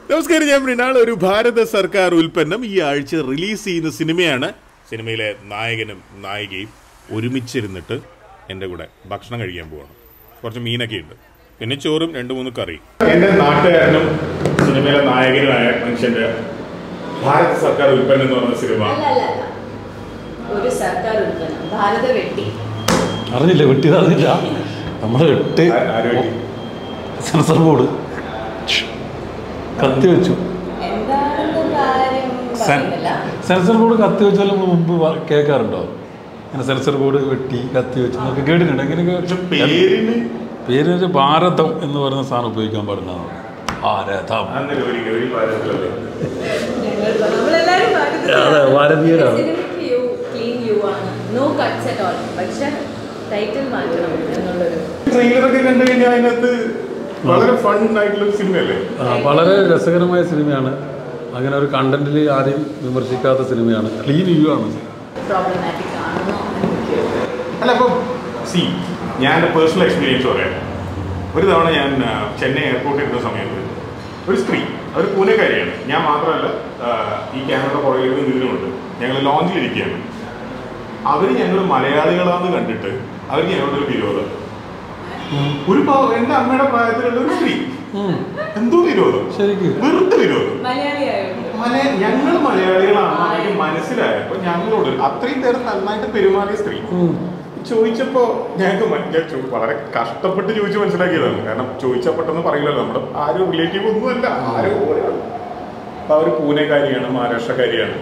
നമസ്കാരം ഞാൻ മൃണാൾ ഒരു ഭാരത സർക്കാർ ഉൽപ്പന്നം ഈ ആഴ്ച റിലീസ് ചെയ്യുന്ന സിനിമയാണ് സിനിമയിലെ നായകനും നായികയും ഒരുമിച്ചിരുന്നിട്ട് എൻ്റെ കൂടെ ഭക്ഷണം കഴിക്കാൻ പോവാണ് കുറച്ച് മീനൊക്കെ ഉണ്ട് പിന്നെ ചോറും രണ്ട് മൂന്ന് കറി എൻ്റെ നാട്ടുകാരനും സിനിമയിലെ നായകനുമായ മനുഷ്യന്റെ ഭാരത സർക്കാർ ഉൽപ്പന്നം എന്ന് പറഞ്ഞ സിനിമ അല്ല അല്ല അല്ല ഒരു സർക്കാർ ഉൽപ്പന്നം ഭാരത വെട്ടി അറിഞ്ഞില്ല വെട്ടിയത് അറിഞ്ഞില്ല നമ്മൾ എട്ട് ആ- ആര് വെട്ടി? സെൻസർ ബോർഡ് കത്തി വെച്ചു എന്താണെന്ന് കാര്യം പറയുന്നില്ല സെൻസർ ബോർഡ് കത്തി വെച്ചാലും മുമ്പ് വ- കേൾക്കാറുണ്ടോ അങ്ങനെ സെൻസർ ബോർഡ് വെട്ടി കത്തി വെച്ചു എന്നൊക്കെ കേട്ടിട്ടുണ്ട് പക്ഷെ ഇങ്ങനെയൊക്കെ പേരിന് പേര് വെച്ച് ഭാരതം എന്ന് പറയുന്ന സാധനം ഉപയോഗിക്കാൻ പാടുന്നതാണ് ഭാരതം അങ്ങനെ ഒരു ഒരു ഭാരതത്തിലല്ലേ ഞങ്ങൾ നമ്മളെല്ലാരും അതെ, ഭാരതീയരാണ്. സിനിമയ്ക്ക് യു ക്ലീൻ യു ആണ് നോ കട്ട്സ് അറ്റ് ഓൾ പക്ഷെ ടൈറ്റിൽ മാറ്റണം എന്നുള്ളൊരു ട്രെയിലറൊക്കെ കണ്ടു കഴിഞ്ഞാൽ അതിനകത്ത് വളരെ ഫൺ ആയിട്ടുള്ള ഒരു സിനിമയല്ലേ ആ, വളരെ രസകരമായ സിനിമയാണ് അങ്ങനെ ഒരു കണ്ടന്റിൽ ആരെയും വിമർശിക്കാത്ത സിനിമയാണ് ക്ലീൻ വ്യൂ ആണ് പ്രോബ്ലമാറ്റിക് ആണെന്നോ എനിക്ക് അല്ല അപ്പം സി ഞാൻ എൻ്റെ പേഴ്സണൽ എക്സ്പീരിയൻസ് പറയാം ഒരു തവണ ഞാൻ ആ, ചെന്നൈ എയർപോർട്ടിൽ ഇരുന്ന സമയത്ത് ഒരു സ്ത്രീ അവർ പൂനെക്കാരിയാണ് ഞാൻ മാത്രമല്ല ആ, ഈ ക്യാമറ പുറകിൽ ഇതിലുമുണ്ട് ഞങ്ങൾ ലോഞ്ചിലിരിക്കുകയാണ് അവർ ഞങ്ങൾ മലയാളികളാന്ന് കണ്ടിട്ട് അവർക്ക് ഞങ്ങളോടൊരു വിരോധം ഒരു പാവ- എൻ്റെ അമ്മയുടെ പ്രായത്തിലുള്ള ഒരു സ്ത്രീ ഉം, എന്തോ വിരോധം ശരിക്കും വെറുതെ വിരോധം മലയാളി ആയതുകൊണ്ട് മല ഞങ്ങൾ മലയാളികളാണെന്ന് എനിക്ക് മനസ്സിലായപ്പോ ഞങ്ങളോട് അത്രയും നേരം നന്നായിട്ട് പെരുമാറിയ സ്ത്രീ ഉം. ചോദിച്ചപ്പോ ഞങ്ങൾക്ക് മ- ഞാൻ ചോ- വളരെ കഷ്ടപ്പെട്ട് ചോദിച്ച് മനസ്സിലാക്കിയതാണ് കാരണം ചോദിച്ചാൽ പെട്ടെന്ന് പറയില്ലല്ലോ നമ്മുടെ ആരും റിലേറ്റീവ് ഒന്നുമല്ല ആരും ഒരാൾ അപ്പൊ അവര് പൂനെക്കാരിയാണ് മഹാരാഷ്ട്രക്കാരിയാണ്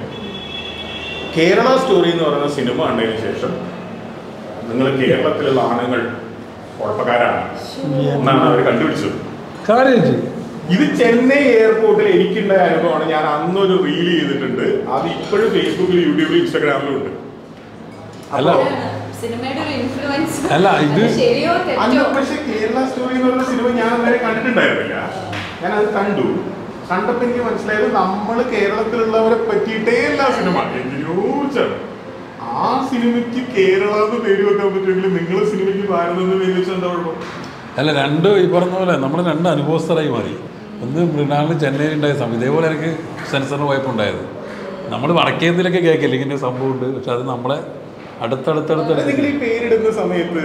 കേരള സ്റ്റോറി എന്ന് പറയുന്ന സിനിമ കണ്ടതിന് ശേഷം നിങ്ങൾ കേരളത്തിലുള്ള ആണുങ്ങൾ കുഴപ്പക്കാരാണ് എന്നാണ് അവർ കണ്ടുപിടിച്ചത് കാര്യമായിട്ട് ഇത് ചെന്നൈ എയർപോർട്ടിൽ എനിക്കുണ്ടായ അനുഭവമാണ് ഞാൻ അന്നൊരു റീൽ ചെയ്തിട്ടുണ്ട് അത് ഇപ്പോഴും ഫേസ്ബുക്കിൽ യൂട്യൂബിലും ഇൻസ്റ്റാഗ്രാമിലും ഉണ്ട് അല്ല. സിനിമയുടെ ഒരു ഇൻഫ്ലുവൻസ് അല്ല, ഇത് ശരിയോ അന്ന് തെറ്റോ പക്ഷെ കേരള സ്റ്റോറി എന്ന് പറയുന്ന സിനിമ ഞാൻ അന്നേരം കണ്ടിട്ടുണ്ടായിരുന്നില്ല ഞാൻ അത് കണ്ടു കണ്ടപ്പോ എനിക്ക് മനസ്സിലായത് നമ്മൾ കേരളത്തിലുള്ളവരെ പറ്റിയിട്ടേ അല്ല സിനിമ എന്തിനോ കുറിച്ചാണ് ആ സിനിമയ്ക്ക് കേരള എന്ന് പേര് വെക്കാൻ പറ്റുമെങ്കിൽ നിങ്ങൾ സിനിമയ്ക്ക് ഭാരതം എന്ന് പേര് വെച്ചാൽ എന്താ കുഴപ്പം അല്ല രണ്ട് ഈ പറഞ്ഞ പോലെ നമ്മൾ രണ്ട് അനുഭവസ്ഥരായി മാറി ഒന്ന് മൃണാളിന് ചെന്നൈയിൽ ഉണ്ടായ സമയം ഇതേപോലെ എനിക്ക് സെൻസറിന് പോയപ്പോണ്ടായത് നമ്മൾ വടക്കേന്ത്യയിലൊക്കെ കേൾക്കില്ല ഇങ്ങനെ ഒരു സംഭവം ഉണ്ട് പക്ഷെ അത് നമ്മളെ അടുത്തടുത്തടുത്തടുത്ത് നിങ്ങൾ ഈ പേരിടുന്ന സമയത്ത്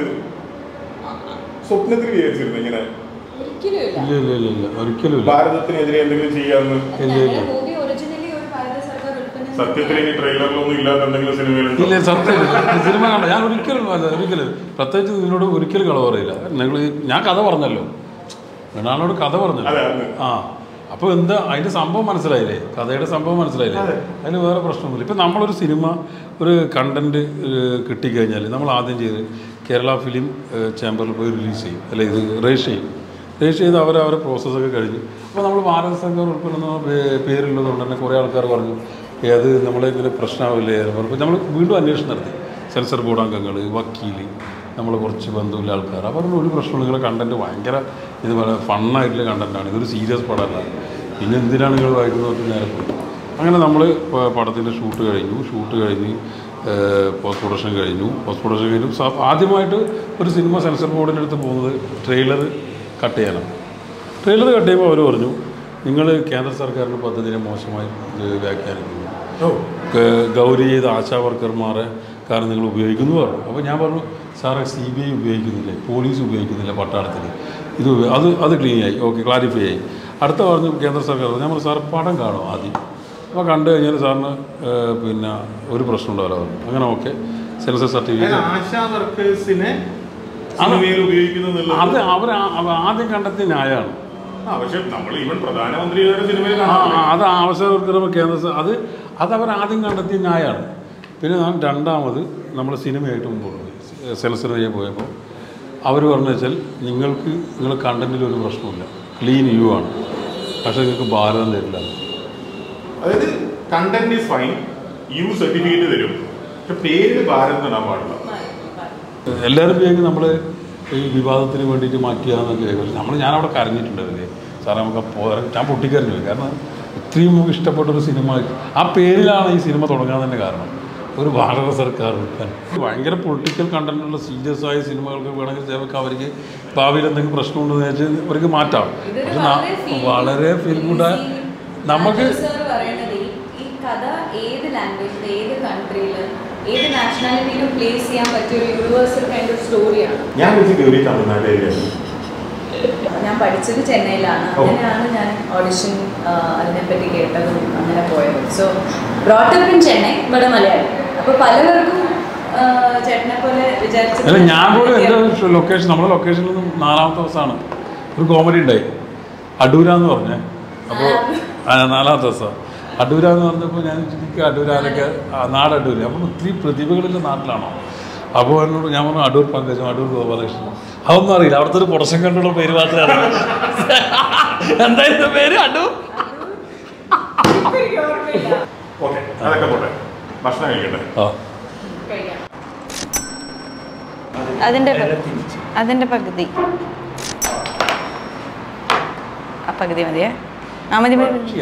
സ്വപ്നത്തിൽ വിചാരിച്ചിരുന്നു ഇങ്ങനെ ഒരിക്കലും ഇല്ല ഇല്ല ഇല്ല ഇല്ല ഇല്ല ഒരിക്കലും ഇല്ല ഭാരതത്തിനെതിരെ എന്തെങ്കിലും ചെയ്യാന്ന് ഇല്ല, ഇല്ല. മൂവി ഒറിജിനലി ഒരു ഭാരത സർക്കാർ ഉൽപ്പന്നം സത്യത്തിൽ ഇനി ട്രെയിലറിലൊന്നും ഇല്ലാത്ത എന്തെങ്കിലും സിനിമയിലുണ്ടോ ഇല്ല സത്യം സിനിമ കണ്ട ഞാൻ ഒരിക്കലും അല്ല ഒരിക്കലും പ്രത്യേകിച്ച് നിന്നോട് ഒരിക്കലും കള പറയില്ല നിങ്ങൾ ഞാൻ കഥ പറഞ്ഞല്ലോ മൃണാളിനോട് കഥ പറഞ്ഞല്ലോ അതെ അന്ന് ആ അപ്പോൾ എന്താ അതിൻ്റെ സംഭവം മനസ്സിലായില്ലേ കഥയുടെ സംഭവം മനസ്സിലായില്ലേ അതെ. അതിന് വേറെ പ്രശ്നമൊന്നുമില്ല ഇപ്പം നമ്മളൊരു സിനിമ ഒരു കണ്ടന്റ് കിട്ടിക്കഴിഞ്ഞാൽ നമ്മൾ ആദ്യം ചെയ്ത് കേരള ഫിലിം ചേംബറിൽ പോയി റിലീസ് ചെയ്യും അല്ലെ ഇത് രജിസ്റ്റർ ചെയ്യും രജിസ്റ്റർ ചെയ്ത് അവർ അവരെ പ്രോസസ്സൊക്കെ കഴിഞ്ഞ് അപ്പോൾ നമ്മൾ ഭാരത സർക്കാർ ഉൾപ്പെടെ പേരുള്ളതുകൊണ്ട് തന്നെ കുറേ ആൾക്കാർ പറഞ്ഞു "ഏ, അത് നമ്മളെ ഇങ്ങനെ പ്രശ്നമാവില്ലേ എന്ന് പറഞ്ഞു നമ്മൾ വീണ്ടും അന്വേഷണം നടത്തി സെൻസർ ബോർഡ് അംഗങ്ങൾ വക്കീൽ നമ്മൾ കുറച്ച് ബന്ധുവില്ല ആൾക്കാർ അവരുടെ ഒരു പ്രശ്നമില്ല നിങ്ങളുടെ കണ്ടന്റ് ഭയങ്കര ഇതുപോലെ ഫണ്ണായിട്ടുള്ള കണ്ടന്റാണ് ഇതൊരു സീരിയസ് പടമല്ല പിന്നെ എന്തിനാണ് നിങ്ങൾ വായിക്കുന്നത് പറഞ്ഞ് നേരെ പോയി അങ്ങനെ നമ്മൾ പടത്തിൻ്റെ ഷൂട്ട് കഴിഞ്ഞു ഷൂട്ട് കഴിഞ്ഞ് പോസ്റ്റ് പ്രൊഡക്ഷൻ കഴിഞ്ഞു പോസ്റ്റ് പ്രൊഡക്ഷൻ കഴിഞ്ഞു സ- ആദ്യമായിട്ട് ഒരു സിനിമ സെൻസർ ബോർഡിൻ്റെ അടുത്ത് പോകുന്നത് ട്രെയിലർ കട്ട് ചെയ്യാനാണ് ട്രെയിലർ കട്ട് ചെയ്യുമ്പോൾ അവർ പറഞ്ഞു നിങ്ങൾ കേന്ദ്ര സർക്കാരിൻ്റെ പദ്ധതിയെ മോശമായി ഏഹ്, വ്യാഖ്യാനിക്കുന്നു ഓ ഗ- ഗൗരി ചെയ്ത ആശാ വർക്കർമാരെ കാരണം നിങ്ങൾ ഉപയോഗിക്കുന്നു എന്ന് പറഞ്ഞു അപ്പോൾ ഞാൻ പറഞ്ഞു സാറേ സി ബി ഐ ഉപയോഗിക്കുന്നില്ലേ പോലീസ് ഉപയോഗിക്കുന്നില്ല പട്ടാളത്തിൽ ഇത് ഉപ- അത് അത് ക്ലീൻ ആയി ഓക്കെ ക്ലാരിഫൈ ആയി അടുത്ത പറഞ്ഞു കേന്ദ്ര സർക്കാർ ഞാൻ പറഞ്ഞു സാർ പടം കാണും ആദ്യം അപ്പോൾ കണ്ടു കഴിഞ്ഞാൽ സാറിന് ഏഹ്, പിന്നെ ഒരു പ്രശ്നം ഉണ്ടാവില്ല പറഞ്ഞു അങ്ങനെ ഓക്കെ സെൻസർ അതായത് സർട്ടിഫിക്കറ്റ് ആശാ വർക്കേഴ്സിനെ സിനിമയിൽ ഉപയോഗിക്കുന്നു എന്നുള്ളത് അത് അവർ ആദ്യം കണ്ടെത്തിയ ന്യായമാണ് ആ പക്ഷെ നമ്മൾ ഈവൻ പ്രധാനമന്ത്രിയുടെ സിനിമയിൽ ആ, കാണാറില്ലേ? ആ, അത് ആവശ്യവർക്കരമ കേന്ദ്ര സ- അത് അത് അവർ ആദ്യം കണ്ടെത്തിയ ന്യായമാണ് പിന്നെ ഞാൻ രണ്ടാമത് നമ്മൾ സിനിമയായിട്ട് മുമ്പോട്ട് പോയി സെൻസർ വഴി പോയപ്പോൾ അവർ പറഞ്ഞു വെച്ചാൽ നിങ്ങൾക്ക് നിങ്ങൾ കണ്ടന്റിൽ ഒരു പ്രശ്നമില്ല ക്ലീൻ യു ആണ് പക്ഷേ നിങ്ങൾക്ക് ഭാരതം തരില്ല അതായത് content is fine U certificate തരും പക്ഷെ പേര് ഭാരത് ഇടാൻ പാടില്ല എല്ലാവരും ഉപയോഗിക്കും നമ്മൾ ഈ വിവാദത്തിന് വേണ്ടിയിട്ട് മാറ്റിയാന്നൊക്കെ പക്ഷെ നമ്മൾ ഞാനവിടെ കരഞ്ഞിട്ടുണ്ടാവില്ലേ സാറേ നമുക്ക് പോരാ ഞാൻ പൊട്ടിക്കരഞ്ഞു പോയി കാരണം ഇത്രയും നമുക്ക് ഇഷ്ടപ്പെട്ട ഒരു സിനിമ ആ പേരിലാണ് ഈ സിനിമ തുടങ്ങാൻ തന്നെ കാരണം ഒരു ഭാരത സർക്കാർ ഉൽപ്പന്നം ഭയങ്കര പൊളിറ്റിക്കൽ കണ്ടന്റുള്ള സീരിയസ് ആയ സിനിമകൾക്ക് വേണമെങ്കിൽ ചിലർക്ക് അവർക്ക് ഭാവിയിൽ എന്തെങ്കിലും പ്രശ്നമുണ്ടെന്ന് വെച്ചാൽ അവർക്ക് മാറ്റാം ഇതൊരു പക്ഷെ നാ- വളരെ feel- വളരെ ഫീൽ ഗുഡ് easy, നമുക്ക് സാർ പറയുന്നത് ഈ- ഈ കഥ ഏത് ലാംഗ്വേജിൽ ഏത് കൺട്രിയിൽ ഏത് നാഷണാലിറ്റിയിലും പ്ലേസ് ചെയ്യാൻ പറ്റിയ ഒരു യൂണിവേഴ്സൽ കൈൻഡ് ഓഫ് സ്റ്റോറിയാണ് ഞാൻ വെച്ച് കയറി തമിഴ്നാട് ഏരിയയാണ് ഞാൻ പഠിച്ചത് ചെന്നൈയിലാണ് ഓ. അങ്ങനെയാണ് ഞാൻ ഓഡിഷൻ അതിനെപ്പറ്റി കേട്ടതും അങ്ങനെ പോയത് സോ ബ്രോട്ടപ്പ് ഇൻ ചെന്നൈ ഇവിടെ മലയാളം അപ്പോൾ പലവർക്കും ആ, ചേട്ടനെ പോലെ വിചാരിച്ചത് അല്ല ഞാൻ പോലും എൻ്റെ ലൊക്കേഷൻ നമ്മുടെ ലൊക്കേഷനിൽ നിന്ന് നാലാമത്തെ ദിവസമാണ് ഒരു കോമഡി ഉണ്ടായി അടൂര എന്ന് പറഞ്ഞേ അപ്പോൾ നാലാമത്തെ ദിവസം അടൂര എന്ന് പറഞ്ഞപ്പോൾ ഞാൻ ശരിക്കും അടൂരാനൊക്കെ ആ, നാട് അടൂര് അപ്പോൾ ഒത്തിരി പ്രതിഭകളുടെ നാട്ടിലാണോ അപ്പോൾ എന്നോട് ഞാൻ പറഞ്ഞു അടൂർ പങ്കജം അടൂർ ഗോപാലകൃഷ്ണൻ അതൊന്നും അറിയില്ല അവിടുത്തെ ഒരു പ്രൊഡക്ഷൻ കണ്ടുള്ള പേര് മാത്രമേ അറിയൂ എന്തായിരുന്നു പേര് അടൂർ എനിക്ക് ഓർമ്മയില്ല ഓക്കെ അതൊക്കെ പോട്ടെ ഭക്ഷണം കഴിക്കട്ടെ ആ കഴിക്കാം അതിന്റെ അതിന്റെ പകുതി ആ പകുതി മതിയേ ആ മതി മതി മതി.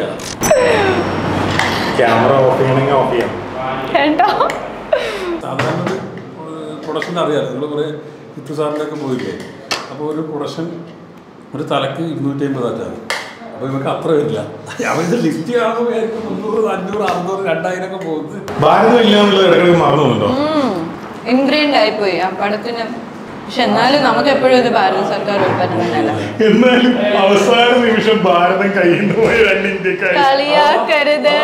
ക്യാമറ ഓഫ് ചെയ്യണമെങ്കിൽ ഓഫ് ചെയ്യാം കേട്ടോ സാധാരണ പ്രൊഡക്ഷൻ അറിയാം നിങ്ങൾ കുറേ ഹിറ്റ് സാറിൻ്റെ ഒക്കെ പോയില്ലേ അപ്പോൾ ഒരു പ്രൊഡക്ഷൻ ഒരു തലക്ക് ഇരുന്നൂറ്റി അമ്പത് ആറ്റാണ് അപ്പോൾ ഇവർക്ക് അത്ര വരില്ല അവരുടെ ലിസ്റ്റ് കാണുമ്പോൾ വിചാരിക്കും മുന്നൂറ് അഞ്ഞൂറ് അറുന്നൂറ് രണ്ടായിരം ഒക്കെ പോകുന്നത് ഭാരതം ഇല്ല എന്നുള്ളത് ഇടയ്ക്കിടയ്ക്ക് മറന്നുണ്ടോ ഇൻഗ്രീഡിയൻ്റ് ആയിപ്പോയി ആ പടത്തിന് പക്ഷെ എന്നാലും നമുക്ക് എപ്പോഴും ഇത് ഭാരത സർക്കാർ ഉൽപ്പന്നം തന്നെയല്ല എന്നാലും അവസാന നിമിഷം ഭാരതം കയ്യിൽ നിന്ന് പോയ രണ്ട് ഇന്ത്യക്കാർ കളിയാക്കരുത്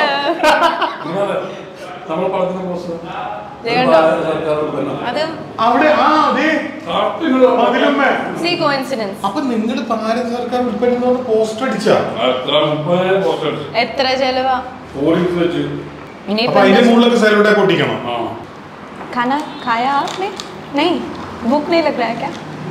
നമ്മൾ പടത്തിന് പോസ്റ്റ് ദേ കണ്ടോ? അത് അവിടെ ആ അതെ അതിലുമ്മ സി കോയിൻസിഡൻസ് അപ്പൊ നിങ്ങൾ ഭാരത സർക്കാർ ഉൽപ്പന്നത്തോട് പോസ്റ്റർ അടിച്ചാ എത്ര ചെലവാ വെച്ച് അപ്പൊ ഇനിയിപ്പോ അതിന്റെ മുകളിലൊക്കെ സൈലോടെ പൊട്ടിക്കണം ആ खाना खाया आपने नहीं भूख नहीं लग रहा है क्या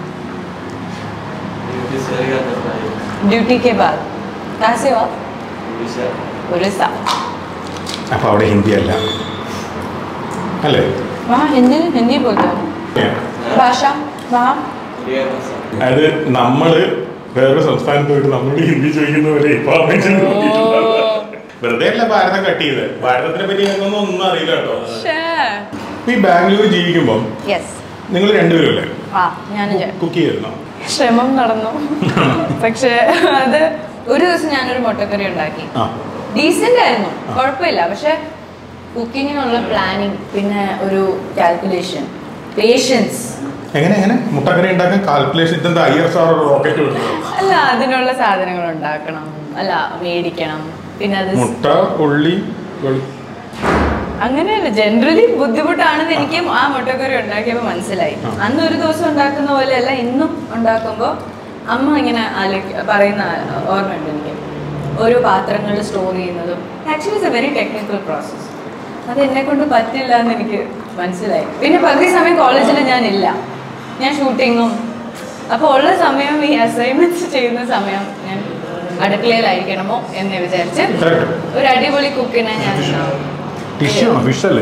ड्यूटी के बाद कहाँ से हो आप उड़ीसा അപ്പൊ അവിടെ ഹിന്ദി അല്ല അല്ലേ वहाँ हिंदी हिंदी बोलते हो भाषा वहाँ അത് നമ്മള് വേറൊരു സംസ്ഥാനത്ത് പോയിട്ട് നമ്മളോട് ഹിന്ദി ചോദിക്കുന്നവരെ ഇപ്പൊ ആ മനുഷ്യൻ ചോദിക്കുന്നത്. വെറുതെ അല്ല ഭാരതം കട്ട് ചെയ്ത് ഭാരതത്തിനെ പറ്റി ഞങ്ങൾക്കൊന്നും ഒന്നും അറിയില്ല കേട്ടോ ഇപ്പൊ ഈ ബാംഗ്ലൂർ ജീവിക്കുമ്പം യെസ് നിങ്ങൾ രണ്ടുപേരും അല്ലേ ആ ഞാനും ചേ- കുക്ക് ചെയ്തിരുന്നോ ശ്രമം നടന്നു പക്ഷേ അത് ഒരു ദിവസം ഞാനൊരു മുട്ടക്കറി ഉണ്ടാക്കി ആ ഡീസെന്റ് ആയിരുന്നു കുഴപ്പമില്ല പക്ഷെ കുക്കിങ്ങിനുള്ള പ്ലാനിങ് പിന്നെ ഒരു കാൽക്കുലേഷൻ പേഷ്യൻസ് എങ്ങനെ എങ്ങനെ മുട്ടക്കറി ഉണ്ടാക്കാൻ കാൽക്കുലേഷൻ ഇതെന്താ ഐ എസ് ആർ റോക്കറ്റ് വിടുന്നത് അല്ല അതിനുള്ള സാധനങ്ങൾ ഉണ്ടാക്കണം അല്ല മേടിക്കണം പിന്നെ അത് മുട്ട ഉള്ളി വെളു- അങ്ങനെയല്ല ജനറലി ബുദ്ധിമുട്ടാണെന്ന് എനിക്കും ആ മുട്ടക്കറി ഉണ്ടാക്കിയപ്പോൾ മനസ്സിലായി ആ. അന്ന് ഒരു ദിവസം ഉണ്ടാക്കുന്ന പോലെയല്ല ഇന്നും ഉണ്ടാക്കുമ്പോൾ അമ്മ ഇങ്ങനെ ആലോചി പറയുന്ന ഓർമ്മയുണ്ട് എനിക്ക് ഓരോ പാത്രങ്ങൾ സ്റ്റോർ ചെയ്യുന്നതും actually it's a very technical process അത് എന്നെ കൊണ്ട് പറ്റില്ല എന്ന് എനിക്ക് മനസ്സിലായി പിന്നെ പകുതി സമയം കോളേജിൽ ഞാനില്ല ഞാൻ ഷൂട്ടിങ്ങും അപ്പോൾ ഉള്ള സമയം ഈ അസൈൻമെന്റ്സ് ചെയ്യുന്ന സമയം ഞാൻ അടുക്കളയിലായിരിക്കണമോ എന്ന് വിചാരിച്ച് Correct. ഒരു അടിപൊളി കുക്കിനെ ഞാൻ ടിഷ്യൂ ആണോ ഫിഷ് അല്ലേ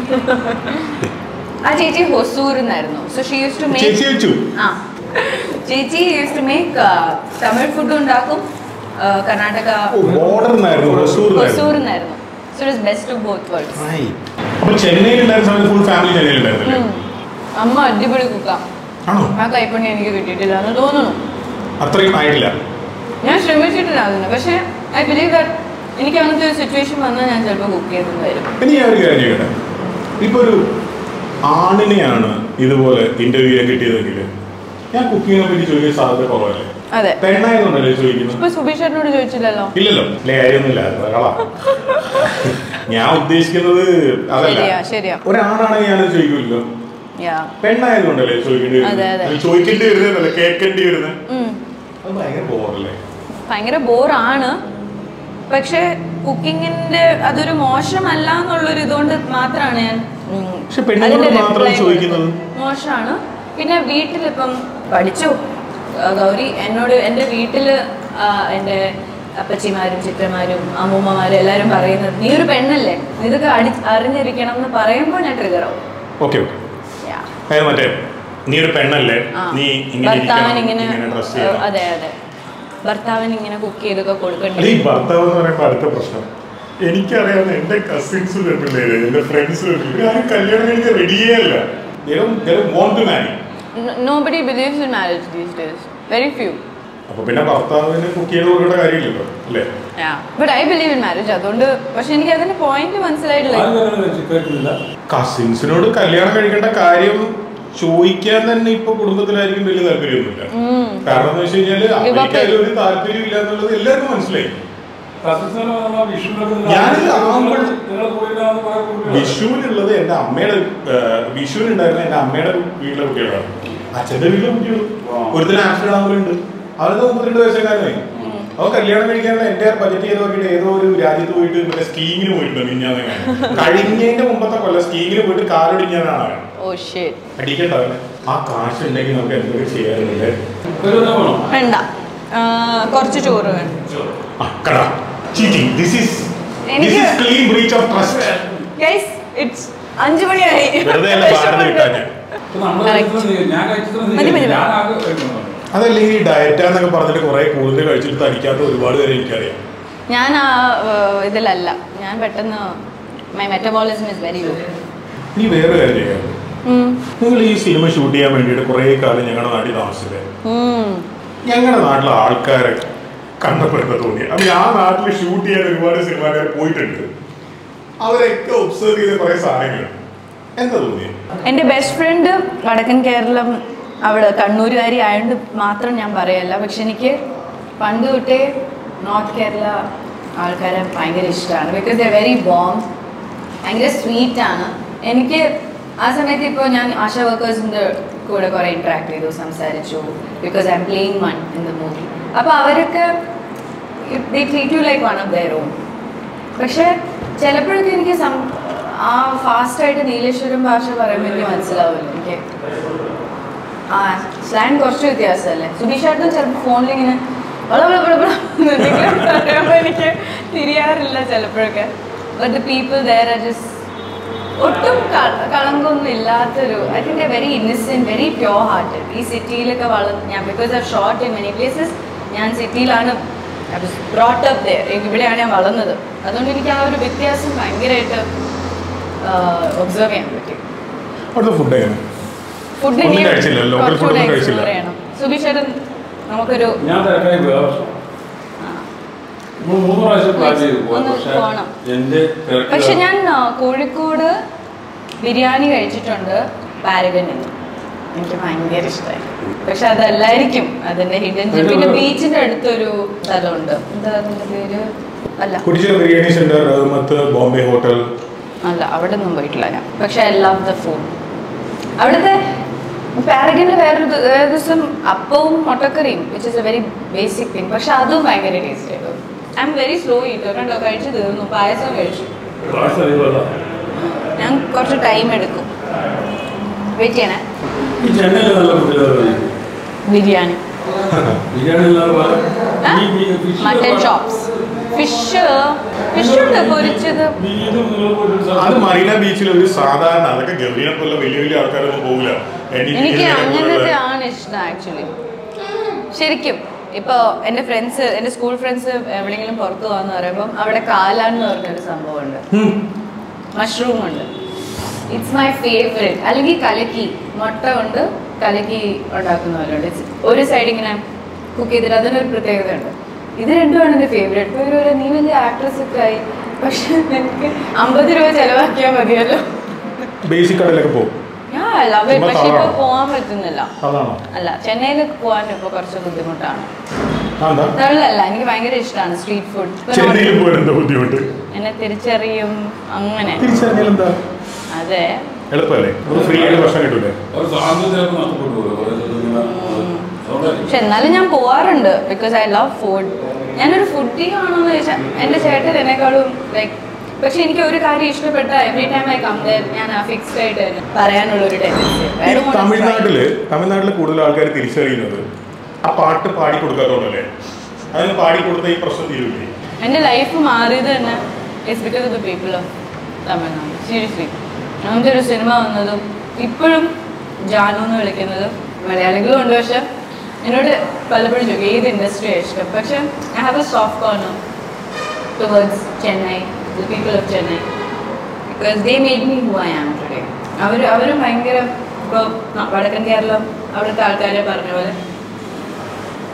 ആ ചേച്ചി ഹൊസൂർ എന്നായിരുന്നു സോ ഷീ യൂസ് ടു ചേച്ചി മേക്ക് വെച്ചു ആ ചേച്ചി used to make Tamil food ഉണ്ടാക്കും ആ, കർണാടക ബോർഡർ എന്നായിരുന്നു ഹൊസൂർ ഹൊസൂർ എന്നായിരുന്നു so it's best of both worlds അപ്പൊ ചെന്നൈയിൽ ഉണ്ടായിരുന്ന സമയത്ത് ഫുൾ ഫാമിലി ചെന്നൈയിൽ ഉണ്ടായിരുന്നില്ലേ അമ്മ അടിപൊളി കുക്കാം ആണോ ആ കൈപ്പണി എനിക്ക് കിട്ടിയിട്ടില്ല എന്ന് തോന്നുന്നു അത്രയും ആയിട്ടില്ല ഞാൻ ശ്രമിച്ചിട്ടില്ല അതിന് പക്ഷേ ഐ ബിലീവ് ദാറ്റ് എനിക്ക് അങ്ങനത്തെ ഒരു സിറ്റുവേഷൻ വന്നാൽ ഞാൻ ചിലപ്പോൾ കുക്ക് ചെയ്തെന്ന് വരും ഇനി ഞാൻ ഒരു കാര്യം ചെയ്യട്ടെ ഇപ്പൊ ഒരു ആണിനെയാണ് ഇതുപോലെ ഇന്റർവ്യൂ ചെയ്യാൻ കിട്ടിയതെങ്കിൽ ഞാൻ കുക്കിങ്ങിനെ പറ്റി ചോദിക്കാൻ സാധ്യത കുറവല്ലേ അതെ പെണ്ണായതുകൊണ്ടല്ലേ ചോദിക്കുന്നത് ഇപ്പൊ സുബീഷേട്ടനോട് ചോദിച്ചില്ലല്ലോ ഇല്ലല്ലോ അല്ലേ കാര്യമൊന്നുമില്ല കളാ ഞാൻ ഉദ്ദേശിക്കുന്നത് അതല്ല ശരിയാ ശരിയാ ഒരാണാണെങ്കിൽ ഞാനത് ചോദിക്കില്ലല്ലോ യാ പെണ്ണായതുകൊണ്ടല്ലേ ചോദിക്കേണ്ടി അതെ, അതെ. വരുന്നത് ചോദിക്കേണ്ടി വരുന്നതല്ല കേൾക്കേണ്ടി വരുന്നത് ഉം. അത് ഭയങ്കര ബോറല്ലേ ഭയങ്കര ബോറാണ് പക്ഷെ കുക്കിങ്ങിന്റെ അതൊരു മോശമല്ല എന്നുള്ളൊരു ഇതുകൊണ്ട് മാത്രമാണ് ഞാൻ ഉം, പക്ഷെ പെണ്ണുങ്ങളോട് അതിന്റെ മാത്രം reply ചോദിക്കുന്നത്? കൊടുത്തത്. മോശമാണ് പിന്നെ വീട്ടിലിപ്പം പഠിച്ചു ആ, ഗൗരി എന്നോട് എൻ്റെ വീട്ടില് ആ, എൻ്റെ അപ്പച്ചിമാരും ചിത്രമാരും അമ്മൂമ്മമാരും എല്ലാവരും പറയുന്നത് നീ ഒരു പെണ്ണല്ലേ നീ ഇതൊക്കെ അടി അറിഞ്ഞിരിക്കണം എന്ന് പറയുമ്പോൾ ഞാൻ ട്രിഗർ ആവും ഓക്കെ ഓക്കെ Yeah. അതായത് മറ്റേ നീ ഒരു പെണ്ണല്ലേ ആ. നീ ഇങ്ങനെ ഭർത്താവിന് ഇരിക്കണം, ഇങ്ങനെ ഇങ്ങനെ ഡ്രസ് ചെയ്യണം അതെ അതെ ഭർത്താവിന് ഇങ്ങനെ കുക്ക് ചെയ്തൊക്കെ അല്ല കൊടുക്കണ്ടേ ഈ ഭർത്താവ് എന്ന് പറയുമ്പോൾ അടുത്ത പ്രശ്നം എനിക്കറിയാവുന്ന എന്റെ കസിൻസ് പിള്ളേര് എന്റെ ഫ്രണ്ട്സ് ആരും കല്യാണം കഴിക്കാൻ റെഡിയേ അല്ല want to marry N- nobody believes in marriage these days. Very few. അപ്പൊ പിന്നെ ഭർത്താവിന് കുക്ക് ചെയ്ത് കൊടുക്കേണ്ട കാര്യമില്ലല്ലോ അല്ലേ but I believe in marriage അതുകൊണ്ട് പക്ഷെ എനിക്ക് അതിന്റെ പോയിന്റ് മനസ്സിലായിട്ടില്ല ആരും അങ്ങനെ കേട്ടില്ല കസിൻസിനോട് കല്യാണം കഴിക്കേണ്ട കാര്യം ചോദിക്കാൻ തന്നെ ഇപ്പൊ കുടുംബത്തിലായിരിക്കും വലിയ താല്പര്യമൊന്നുമില്ല കാരണം എന്ന് വെച്ച് കഴിഞ്ഞാല് അവർക്ക് അതിൽ ഒരു താല്പര്യം ഇല്ല എന്നുള്ളത് എല്ലാവർക്കും മനസ്സിലായി ഞാനിത് ആവുമ്പോൾ- വിഷുവിനുള്ളത് എന്റെ അമ്മയുടെ വിഷുവിനുണ്ടായിരുന്ന എന്റെ അമ്മയുടെ വീട്ടിലെ കുട്ടികളാണ് അച്ഛന്റെ വീട്ടിലെ കുട്ടികൾ ഒരുത്തിന് ആക്സിഡന്റ് ആകുന്നുണ്ട് അവർക്ക് മുപ്പത്തിരണ്ട് വയസ്സുകാരനായി അവൻ കല്യാണം കഴിക്കാനുള്ള എന്റെ ബജറ്റ് ചെയ്ത് നോക്കിയിട്ട് ഏതോ ഒരു രാജ്യത്ത് പോയിട്ട് മറ്റേ സ്കീങ്ങിന് പോയിട്ടുണ്ട് മിഞ്ഞാന്ന് കഴിഞ്ഞതിന്റെ മുമ്പത്തെ കൊല്ലം സ്കീങ്ങിന് പോയിട്ട് കാലൊടിഞ്ഞാണ് അവൻ ഓ ഷേറ്റ് അടിക്കണ്ട അവനെ ആ കാശ് ഉണ്ടെങ്കിൽ നമുക്ക് എന്തൊക്കെ ചെയ്യാറുണ്ട് വേണ്ട ആ, കുറച്ച് ചോറ് വേണം ചീറ്റിംഗ് ദിസ് ഈസ് ദിസ് എനിക്ക് is clean breach of trust guys it's അഞ്ചു മണിയായി വെറുതെ അല്ല ഭാരത് കിട്ടാൻ ഞാൻ കഴിച്ചിട്ട് മതി, മതി. ഞാൻ ആകെ കഴിക്കുന്നു അതല്ലെങ്കിൽ ഈ ഡയറ്റാന്നൊക്കെ പറഞ്ഞിട്ട് കുറെ കൂടുതൽ കഴിച്ചിട്ട് തടിക്കാത്ത ഒരുപാട് പേരെ എനിക്കറിയാം ഞാൻ ആ ആ, ഇതിലല്ല ഞാൻ പെട്ടെന്ന് my metabolism is very low ഇനി വേറെ കാര്യം ചെയ്യാം നിങ്ങൾ ഈ സിനിമ ഷൂട്ട് ചെയ്യാൻ വേണ്ടിയിട്ട് കുറെ കാലം ഞങ്ങളുടെ നാട്ടിൽ താമസിച്ചത് ഞങ്ങളുടെ നാട്ടിലെ ആൾക്കാരെ കണ്ടപ്പെടുന്ന തോന്നി അപ്പൊ ആ നാട്ടിൽ ഷൂട്ട് ചെയ്യാൻ ഒരുപാട് സിനിമാക്കാർ പോയിട്ടുണ്ട് അവരൊക്കെ ഒബ്സർവ് ചെയ്ത കുറെ സാധനങ്ങൾ എന്താ തോന്നിയത് എൻ്റെ ബെസ്റ്റ് ഫ്രണ്ട് വടക്കൻ കേരളം അവിടെ കണ്ണൂരുകാരി ആയതുകൊണ്ട് മാത്രം ഞാൻ പറയല്ല പക്ഷെ എനിക്ക് പണ്ട് തൊട്ടേ നോർത്ത് കേരള ആൾക്കാരെ ഭയങ്കര ഇഷ്ടമാണ് ബിക്കോസ് ദ വെരി ബോം ഭയങ്കര സ്വീറ്റ് ആണ് എനിക്ക് ആ സമയത്ത് ഇപ്പോൾ ഞാൻ ആശാ വർക്കേഴ്സിൻ്റെ കൂടെ കുറേ ഇൻട്രാക്ട് ചെയ്തു സംസാരിച്ചു because I'm playing one in the movie അപ്പോൾ അവരൊക്കെ they treat you like one of their own പക്ഷെ ചിലപ്പോഴൊക്കെ എനിക്ക് സം- ആ ഫാസ്റ്റായിട്ട് നീലേശ്വരം ഭാഷ പറയുമ്പോൾ എനിക്ക് മനസ്സിലാവില്ല എനിക്ക് ആ സ്ലാങ് കുറച്ച് വ്യത്യാസമല്ലേ സുധീഷായിട്ടും ചിലപ്പോൾ ഫോണിൽ ഇങ്ങനെ വള വള വള വള എന്ന് എന്തെങ്കിലും പറയുമ്പോൾ എനിക്ക് തിരിയാറില്ല ചിലപ്പോഴൊക്കെ but the people there are just ഒട്ടും ക- കളങ്കമൊന്നും ഇല്ലാത്തൊരു I think very innocent very pure hearted ഈ സിറ്റിയിലൊക്കെ വളർന്ന് ഞാൻ because I shot in many places ഞാൻ സിറ്റിയിലാണ് ബ്രോട്ട് അപ്പ് ദർ ഇവിടെയാണ് ഞാൻ വളർന്നത് അതുകൊണ്ട് എനിക്ക് ആ ഒരു വ്യത്യാസം ഭയങ്കരമായിട്ട് ഒബ്സർവ് ചെയ്യാൻ പറ്റി അവിടുത്തെ ഫുഡ് എങ്ങനെ ഫുഡ് ഒന്നും കഴിച്ചില്ല, local food ഒന്നും കഴിച്ചില്ല. ചെയ്യണം സുബിഷേട്ടൻ നമുക്കൊരു ഞാൻ തിരക്കായി പോയി ആ വർഷം മൂന്ന് മൂന്ന് പ്രാവശ്യം പ്ലാൻ ചെയ്തു പോയി ഒന്ന് പക്ഷേ പോണം. എൻ്റെ തിരക്ക് പക്ഷെ ഞാൻ ആ, കോഴിക്കോട് ബിരിയാണി കഴിച്ചിട്ടുണ്ട് പാരഗണിൽ എനിക്ക് ഭയങ്കര ഇഷ്ടമായി പക്ഷെ അതല്ലായിരിക്കും അതിന്റെ ഹിഡൻ പിന്നെ ബീച്ചിന്റെ അടുത്തൊരു സ്ഥലമുണ്ട് എന്താ അതിന്റെ പേര് അല്ല കുടിച്ചിറ ബിരിയാണി സെന്റർ റഹ്മത്ത് ബോംബെ ഹോട്ടൽ അല്ല അവിടെ ഒന്നും പോയിട്ടില്ല ഞാൻ പക്ഷെ ഐ ലവ് ദ ഫുഡ് അവിടുത്തെ പാരഗണിൽ വേറൊരു ദി- വേറെ ദിവസം അപ്പവും മുട്ടക്കറിയും which is a very basic thing പക്ഷെ അതും ഭയങ്കര ടേസ്റ്റ് ആയിരുന്നു I'm very slow eater കണ്ടോ കഴിച്ചു തീർന്നു പായസം കഴിച്ചു പ്രാവശ്യം അറിയില്ല. ഞാൻ കുറച്ച് ടൈം എടുക്കും വെയിറ്റ് ചെയ്യണേ ഈ ചെന്നൈയിൽ നല്ല ഫുഡ് ബിരിയാണി ബിരിയാണി ഇല്ലാതെ വേറെ ഈ ഈ fish മട്ടൻ ഒക്കെ- ചോപ്സ് ഫിഷ് ഫിഷ് ഉണ്ട് പൊരിച്ചത് ഇതും നിങ്ങൾ പോയിട്ട് ഒരു അത് സ്ഥലത്ത് മറീന ബീച്ചിൽ ഒരു സാധാരണ അതൊക്കെ ഗംഭീരം പോലെ വലിയ വലിയ ആൾക്കാരൊന്നും പോകില്ല എനിക്ക് അങ്ങനത്തെ ആണ് ഇഷ്ടം ആക്ച്വലി ശരിക്കും ഇപ്പോൾ എൻ്റെ ഫ്രണ്ട്സ് എൻ്റെ സ്കൂൾ ഫ്രണ്ട്സ് എവിടെയെങ്കിലും പുറത്ത് പോകാന്ന് പറയുമ്പം അവിടെ കാലാന്ന് പറഞ്ഞൊരു സംഭവമുണ്ട് മഷ്റൂം ഉണ്ട് ഇറ്റ്സ് മൈ ഫേവറേറ്റ് അല്ലെങ്കിൽ കലക്കി മുട്ട കൊണ്ട് കലക്കി ഉണ്ടാക്കുന്ന പോലെ ഉണ്ട് It's ഒരു സൈഡ് ഇങ്ങനെ കുക്ക് ചെയ്തിട്ട് അതിനൊരു പ്രത്യേകത ഉണ്ട് ഇത് രണ്ടുമാണ് എൻ്റെ ഫേവറേറ്റ് ഇപ്പോൾ ഇവർ നീ വലിയ ആക്ട്രസ് ഒക്കെ ആയി പക്ഷെ നിനക്ക് അമ്പത് രൂപ ചിലവാക്കിയാൽ മതിയല്ലോ ബേസിക് കടയിലൊക്കെ പോകും ഞാൻ ലവ് ചുമ്മാ പക്ഷെ ഇപ്പോൾ തളരാണോ? പോകാൻ പറ്റുന്നില്ല അതാണോ അല്ല ചെന്നൈയിലേക്ക് പോകാൻ ഇപ്പോൾ കുറച്ച് ബുദ്ധിമുട്ടാണ് ആ, എന്താ തള്ളല്ല എനിക്ക് ഭയങ്കര ഇഷ്ടമാണ് സ്ട്രീറ്റ് ഫുഡ് ചെന്നൈയിൽ പോയാൽ എന്താ ബുദ്ധിമുട്ട് എന്നെ തിരിച്ചറിയും അങ്ങനെ തിരിച്ചറിഞ്ഞാൽ എന്താ അതെ എളുപ്പമല്ലേ നമുക്ക് ഫ്രീ ആയിട്ട് ഭക്ഷണം കിട്ടൂലേ ഒരു സ്വാതന്ത്ര്യം ചിലപ്പോൾ നഷ്ടപ്പെട്ടു പോകും കുറേ സ്ഥലത്ത് ഇങ്ങനെ, അതുകൊണ്ടായിരിക്കും. പക്ഷെ എന്നാലും ഞാൻ പോവാറുണ്ട് ബിക്കോസ് ഐ ലവ് ഫുഡ് ഞാനൊരു ഫുഡി ആണോന്ന് ചോദിച്ചാൽ എൻ്റെ ചേട്ടൻ എന്നെക്കാളും ലൈക്ക് പക്ഷെ എനിക്ക് ഒരു കാര്യം ഇഷ്ടപ്പെട്ട every time I come there ഞാൻ ആ ഫിക്സ്ഡ് ആയിട്ട് തന്നെ പറയാനുള്ള ഒരു ടെൻഡൻസി ഈ തമിഴ്നാട്ടില് തമിഴ്നാട്ടില് കൂടുതൽ ആൾക്കാർ തിരിച്ചറിയുന്നത് ആ പാട്ട് പാടി കൊടുക്കാത്തോണ്ടല്ലേ അതിന് പാടി കൊടുത്ത ഈ പ്രശ്നം തീരുമില്ലേ എൻ്റെ ലൈഫ് മാറിയത് തന്നെ it's because of the people of Tamil Nadu seriously അങ്ങനത്തെ ഒരു സിനിമ വന്നതും ഇപ്പോഴും ജാനു എന്ന് വിളിക്കുന്നത് മലയാളികളും ഉണ്ട് പക്ഷെ എന്നോട് പലപ്പോഴും ചോദിക്കും ഏത് ഇൻഡസ്ട്രിയാണ് ഇഷ്ടം പക്ഷെ I have a soft corner towards Chennai the people of Chennai because they made me who I am today അവർ അവരും ഭയങ്കര ഇപ്പോൾ വടക്കൻ കേരളം അവിടുത്തെ ആൾക്കാരെ പറഞ്ഞ പോലെ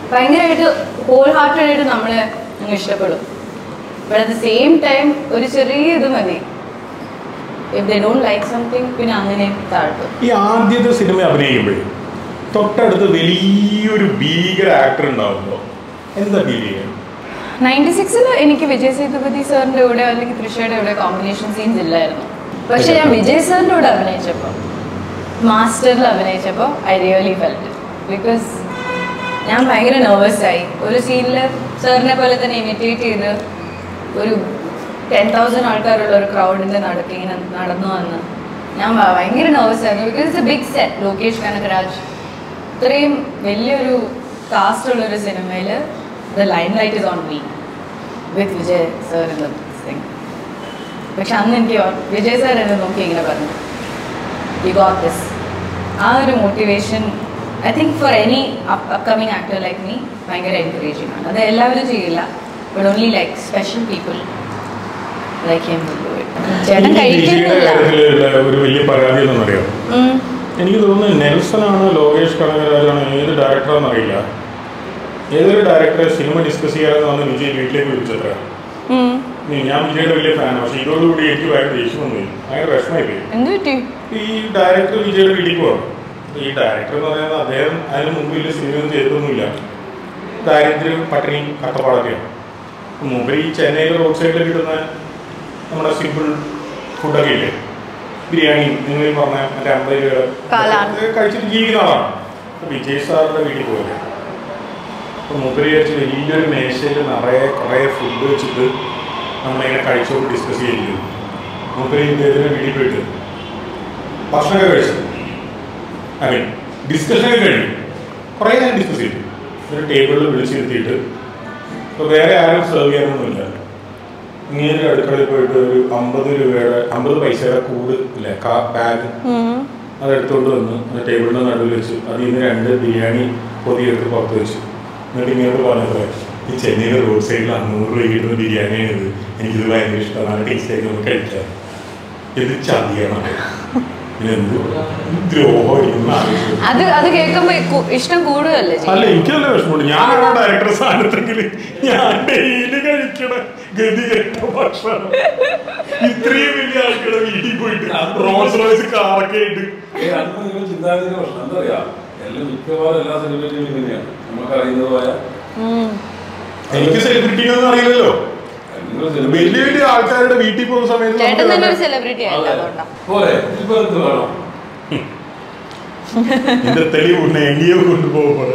ഭയങ്കരമായിട്ട് ഹോൾ ഹാർട്ടഡ് ആയിട്ട് നമ്മളെ അങ്ങ് ഇഷ്ടപ്പെടും but at the same time ഒരു ചെറിയ ഇത് മതി if they don't like something പിന്നെ അങ്ങനെ താഴ്ത്തും ഈ ആദ്യത്തെ സിനിമ അഭിനയിക്കുമ്പോഴേ തൊട്ടടുത്ത് വലിയൊരു ഭീകര ആക്ടർ ഉണ്ടാവുമ്പോൾ എന്താ ഫീൽ ചെയ്യുക നയൻറ്റി സിക്സിൽ എനിക്ക് വിജയ് സേതുപതി സാറിൻ്റെ കൂടെ അല്ലെങ്കിൽ തൃഷയുടെ കൂടെ കോമ്പിനേഷൻ സീൻസ് ഇല്ലായിരുന്നു പക്ഷെ ഞാൻ വിജയ് സാറിൻ്റെ കൂടെ അഭിനയിച്ചപ്പോൾ മാസ്റ്ററിൽ അഭിനയിച്ചപ്പോൾ ഐ റിയലി ഫെൽറ്റ് ബിക്കോസ് ഞാൻ ഭയങ്കര നെർവസ് ആയി ഒരു സീനിൽ സാറിനെ പോലെ തന്നെ ഇമിറ്റേറ്റ് ചെയ്ത് ഒരു ടെൻ തൗസൻഡ് ആൾക്കാരുള്ള ഒരു ക്രൗഡിൻ്റെ നടുക്ക് ഇങ്ങനെ നടന്നു വന്ന് ഞാൻ ഭ- ഭയങ്കര നെർവസ് ആയിരുന്നു because it's a big set Lokesh Kanagaraj ഇത്രയും വലിയൊരു കാസ്റ്റ് ഉള്ളൊരു സിനിമയിൽ the line light is on me with Vijay sir in thing പക്ഷെ അന്ന് എനിക്ക് ഓർ- വിജയ് സാർ എന്നെ നോക്കി ഇങ്ങനെ പറഞ്ഞു യു ഗോട്ട് ദിസ് ആ ഒരു motivation I think for any upcoming actor like me ഭയങ്കര എൻകറേജിങ് ആണ് അത് എല്ലാവരും ചെയ്യില്ല but only like special people like him ചേട്ടൻ ഈ വിജയുടെ കഴിക്കുന്നില്ല കാര്യത്തിലുള്ള ഒരു വലിയ പരാതി എന്നറിയാം ഉം. എനിക്ക് തോന്നുന്നു നെൽസനാണോ ലോകേഷ് കനകരാജാണോ ഏത് ഡയറക്ടറാണെന്ന് അറിയില്ല ഏതൊരു ഡയറക്ടറെ സിനിമ ഡിസ്കസ് ചെയ്യാമെന്ന് വന്ന് വിജയ് വീട്ടിലേക്ക് വിളിച്ചത്ര ഉം. ഞാൻ വിജയുടെ വലിയ ഫാനാണ് പക്ഷെ ഇതോടുകൂടി എനിക്ക് ഭയങ്കര ദേഷ്യം വന്നു പോയി. ഭയങ്കര വിഷമമായി പോയി എന്ത് പറ്റി ഈ ഡയറക്ടർ വിജയുടെ വീട്ടിലേക്ക് പോകണം ഈ ഡയറക്ടർ എന്ന് പറയുന്നത് അദ്ദേഹം അതിന് മുമ്പ് വലിയ സിനിമയൊന്നും ചെയ്തിട്ടൊന്നുമില്ല ദാരിദ്ര്യം പട്ടിണി കഷ്ടപ്പാടൊക്കെയാണ് മുമ്പ് ഈ ചെന്നൈയിൽ റോഡ് സൈഡിൽ കിട്ടുന്ന നമ്മുടെ സിമ്പിൾ ഫുഡൊക്കെ ഇല്ലേ ബിരിയാണി നിങ്ങൾ ഈ പറഞ്ഞ മറ്റേ അമ്പത് രൂപ കാലാണ്. ഇത് കഴിച്ചിട്ട് ജീവിക്കുന്ന ആളാണ് അപ്പൊ വിജയ് സാറിന്റെ വീട്ടിൽ പോയത് അപ്പൊ മൂപ്പര് വിചാരിച്ച് വലിയൊരു മേശയിൽ നിറയെ കുറേ ഫുഡ് വെച്ചിട്ട് നമ്മളിങ്ങനെ കഴിച്ചുകൊണ്ട് ഡിസ്കസ് ചെയ്യുന്നത് മൂപ്പര് ഇദ്ദേഹത്തിന്റെ വീട്ടിൽ പോയിട്ട് ഭക്ഷണമൊക്കെ കഴിച്ചു ഐ മീൻ ഡിസ്കഷനൊക്കെ കഴിഞ്ഞു കുറേ നേരം ഡിസ്കസ് ചെയ്തു ഒരു ടേബിളിൽ വിളിച്ചിരുത്തിയിട്ട് ഇപ്പോൾ വേറെ ആരും സെർവ് ചെയ്യാനൊന്നുമില്ല ഇങ്ങനെ അടുക്കളയിൽ പോയിട്ട് ഒരു അമ്പത് രൂപയുടെ അമ്പത് പൈസയുടെ കൂട് ഇല്ലേ കാ ബാഗ് ഉം. അതെടുത്തുകൊണ്ട് വന്ന് ആ ടേബിളിൻ്റെ നടുവിൽ വെച്ച് അതിൽ നിന്ന് രണ്ട് ബിരിയാണി പൊതിയെടുത്ത് പുറത്ത് വെച്ചു എന്നിട്ട് ഇങ്ങോട്ട് പറഞ്ഞത് ഈ ചെന്നൈയിലെ റോഡ് സൈഡിൽ അഞ്ഞൂറ് രൂപ കിട്ടുന്ന ബിരിയാണിയാണ് ഇത് എനിക്കിത് ഭയങ്കര ഇഷ്ടമാണ് നല്ല ടേസ്റ്റ് ആയിട്ട് നമുക്ക് കഴിക്കാം ഇത് ചതിയാണ് ഇത് എന്ത് ദ്രോഹം ഇരിക്കുന്ന ആലോചിച്ചു അത് അത് കേൾക്കുമ്പോ കു- ഇഷ്ടം കൂടുകയല്ലേ അല്ല ചെയ്യും എനിക്ക് നല്ല വിഷമമുണ്ട് ഞാൻ ആ ഡയറക്ടർ സ്ഥാനത്തെങ്കിൽ ഞാൻ ഡെയിലി കഴിക്കണ ഗതി കെട്ട ഭക്ഷണം ഇത്രയും വലിയ ആൾക്കാരുടെ വീട്ടിൽ പോയിട്ട് റോൾസ് റോയ്സ് കാറൊക്കെ ആയിട്ട് ഏയ് അതൊന്നും നിങ്ങൾ ചിന്താഗതിയുടെ പ്രശ്നം എന്താ പറയാ എല്ലാം മിക്കവാറും എല്ലാ സെലിബ്രിറ്റികളും ഇങ്ങനെയാണ് നമുക്ക് അറിയുന്നതായ ഉം. എനിക്ക് സെലിബ്രിറ്റികളൊന്നും അറിയില്ലല്ലോ നിങ്ങൾ വലിയ വലിയ ആൾക്കാരുടെ വീട്ടിൽ പോകുന്ന സമയത്ത് ചേട്ടൻ നമുക്ക് തന്നെ ഒരു നല്ല- സെലിബ്രിറ്റി ആയില്ല അതുകൊണ്ടാ പോരെ ഇപ്പൊ എന്ത് വേണം എന്റെ തെളിവുണ്ട് എങ്കിയോ കൊണ്ടുപോകുമ്പോൾ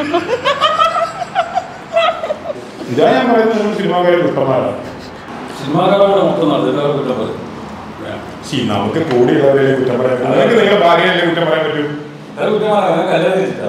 ഇതാ ഞാൻ പറയുന്നത് നിങ്ങൾ സിനിമാക്കാരെ കുട്ടന്മാരാണ് സിനിമാക്കാരുടെ മൊത്തം നടത്തുന്നവർക്ക് കിട്ടാൻ പറ്റും ശരി നമുക്ക് കൂടിയുള്ളവരെ കുറ്റം പറയാൻ പറ്റും നിങ്ങൾക്ക് നിങ്ങളുടെ ഭാര്യയല്ലേ കുറ്റം പറയാൻ പറ്റും അത് കുറ്റമാണ് ഞാൻ കല്യാണം കഴിച്ചിട്ടാ